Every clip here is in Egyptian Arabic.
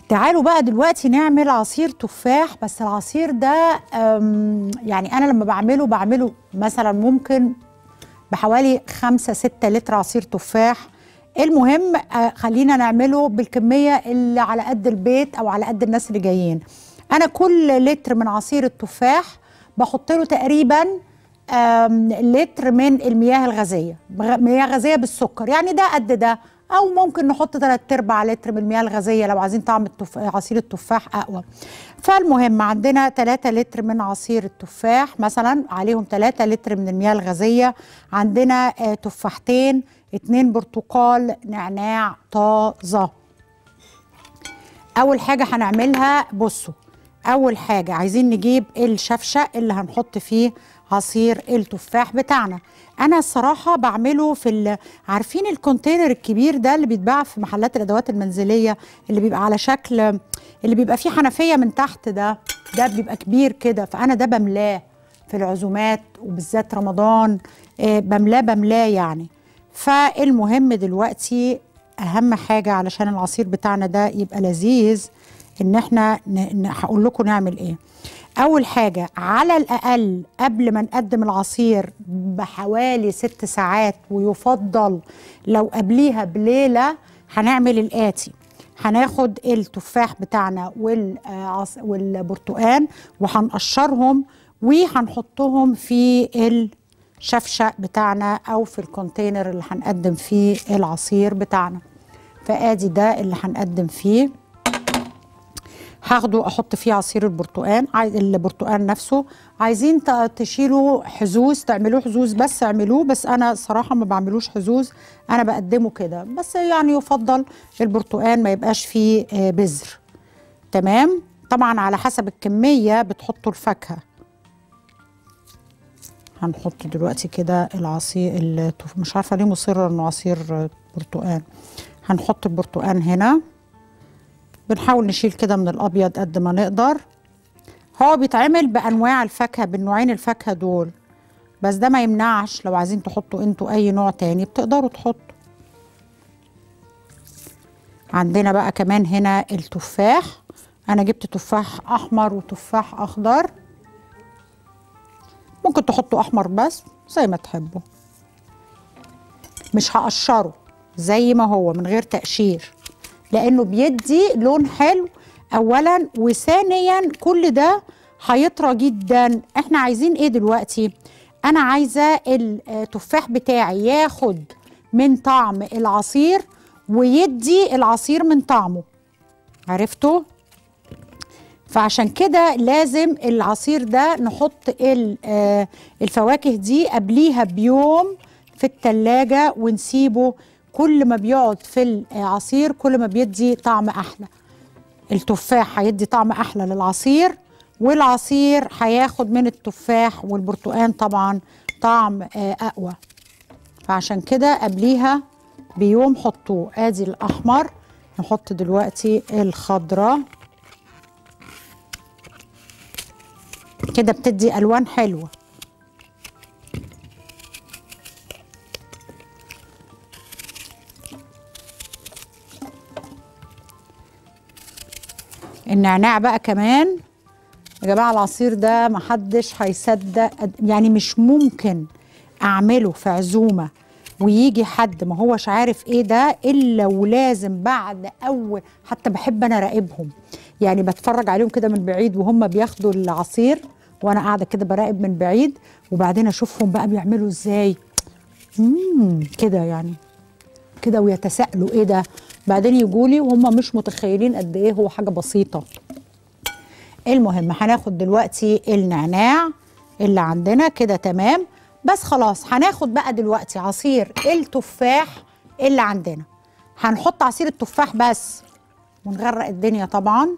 تعالوا بقى دلوقتي نعمل عصير تفاح بس العصير ده أم، يعني انا لما بعمله بعمله مثلا ممكن بحوالي خمسة ستة لتر عصير تفاح المهم آه، خلينا نعمله بالكمية اللي على قد البيت أو على قد الناس اللي جايين أنا كل لتر من عصير التفاح بحط له تقريبا آم، لتر من المياه الغازية بغ- مياه غازية بالسكر يعني ده قد ده أو ممكن نحط تلات أرباع لتر من المياه الغازية لو عايزين طعم التف... عصير التفاح أقوى فالمهم عندنا 3 لتر من عصير التفاح مثلا عليهم 3 لتر من المياه الغازية عندنا آه، تفاحتين اتنين برتقال نعناع طازة أول حاجة هنعملها بصوا أول حاجة عايزين نجيب الشفشق اللي هنحط فيه عصير التفاح بتاعنا أنا الصراحة بعمله في ال- عارفين الكونتينر الكبير ده اللي بيتباع في محلات الأدوات المنزلية اللي بيبقى على شكل اللي بيبقى فيه حنفية من تحت ده ده بيبقى كبير كده فأنا ده بملاه في العزومات وبالذات رمضان آه، بملاه بملاه يعني فالمهم دلوقتي اهم حاجه علشان العصير بتاعنا ده يبقى لذيذ ان احنا ن- ن- هقول لكم نعمل ايه اول حاجه على الاقل قبل ما نقدم العصير بحوالي ست ساعات ويفضل لو قبليها بليله هنعمل الاتي هناخد التفاح بتاعنا والعص- والبرتقان وهنقشرهم وهنحطهم في الشفشق بتاعنا او في الكونتينر اللي هنقدم فيه العصير بتاعنا فادي ده اللي هنقدم فيه هاخده احط فيه عصير البرتقان عايز البرتقان نفسه عايزين ت- تشيلوا حزوز تعملوه حزوز بس اعملوه بس انا صراحه ما بعملوش حزوز انا بقدمه كده بس يعني يفضل البرتقان ما يبقاش فيه آه، بذر تمام طبعا على حسب الكميه بتحطوا الفاكهه هنحط دلوقتي كده العصير التف... مش عارفه ليه مصره انه عصير آه، برتقان هنحط البرتقان هنا بنحاول نشيل كده من الابيض قد ما نقدر هو بيتعمل بانواع الفاكهه بالنوعين الفاكهه دول بس ده ما يمنعش لو عايزين تحطوا انتوا اي نوع تاني بتقدروا تحطوا عندنا بقى كمان هنا التفاح انا جبت تفاح احمر وتفاح اخضر ممكن تحطوا احمر بس زي ما تحبوا مش هقشره زي ما هو من غير تقشير لانه بيدي لون حلو اولا وثانيا كل ده هيطرى جدا احنا عايزين ايه دلوقتي انا عايزه التفاح بتاعي ياخد من طعم العصير ويدي العصير من طعمه عرفتوا فعشان كده لازم العصير ده نحط ال- آه، الفواكه دي قبليها بيوم في التلاجة ونسيبه كل ما بيقعد في العصير كل ما بيدي طعم أحلى التفاح هيدي طعم أحلى للعصير والعصير هياخد من التفاح والبرتقان طبعا طعم آه، أقوى فعشان كده قبليها بيوم حطوه ادي الأحمر نحط دلوقتي الخضراء كده بتدي الوان حلوه النعناع بقى كمان يا جماعه العصير ده محدش هيصدق قد- يعني مش ممكن اعمله في عزومه ويجي حد ما هوش عارف ايه ده الا ولازم بعد اول حتى بحب انا اراقبهم يعني بتفرج عليهم كده من بعيد وهم بياخدوا العصير وانا قاعده كده براقب من بعيد وبعدين اشوفهم بقى بيعملوا ازاي امم كده يعني كده ويتساءلوا ايه ده بعدين يجوا لي وهم مش متخيلين قد ايه هو حاجه بسيطه المهم هناخد دلوقتي النعناع اللي عندنا كده تمام بس خلاص هناخد بقى دلوقتي عصير التفاح اللي عندنا هنحط عصير التفاح بس ونغرق الدنيا طبعا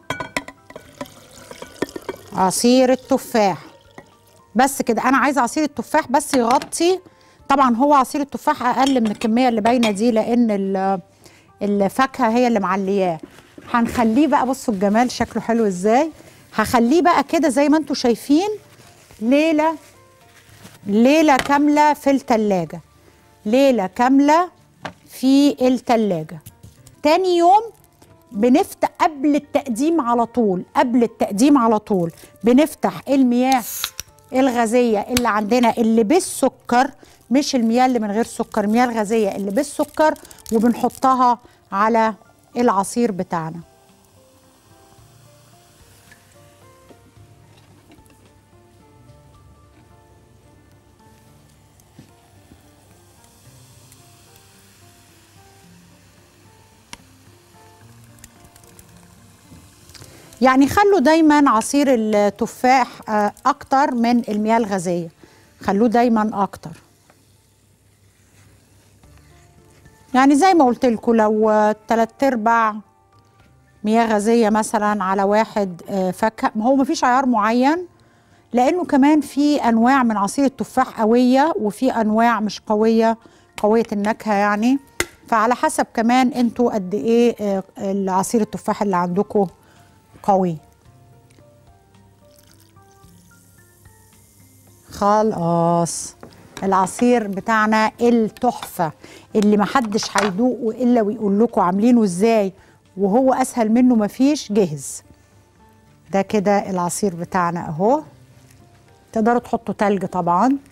عصير التفاح بس كده انا عايزه عصير التفاح بس يغطي طبعا هو عصير التفاح اقل من الكميه اللي باينه دي لان ال- الفاكهه هي اللي معلياه هنخليه بقى بصوا الجمال شكله حلو ازاي هخليه بقى كده زي ما انتم شايفين ليله ليله كامله في التلاجة ليله كامله في التلاجة تاني يوم بنفتح قبل التقديم على طول قبل التقديم على طول بنفتح المياه الغازيه اللي عندنا اللي بالسكر مش المياه اللي من غير سكر المياه الغازيه اللي بالسكر وبنحطها على العصير بتاعنا يعني خلوا دايما عصير التفاح آه، اكتر من المياه الغازيه خلوه دايما اكتر يعني زي ما قلت لكم لو آه، تلات ارباع مياه غازيه مثلا على واحد آه، فاكهه هو مفيش عيار معين لانه كمان في انواع من عصير التفاح قويه وفي انواع مش قويه قويه النكهه يعني فعلى حسب كمان انتوا قد ايه آه، العصير التفاح اللي عندكم قوي خلاص العصير بتاعنا التحفة اللي محدش هيدوقه إلا ويقول لكم عاملينه إزاي وهو أسهل منه مفيش جهز ده كده العصير بتاعنا أهو تقدروا تحطوا تلج طبعا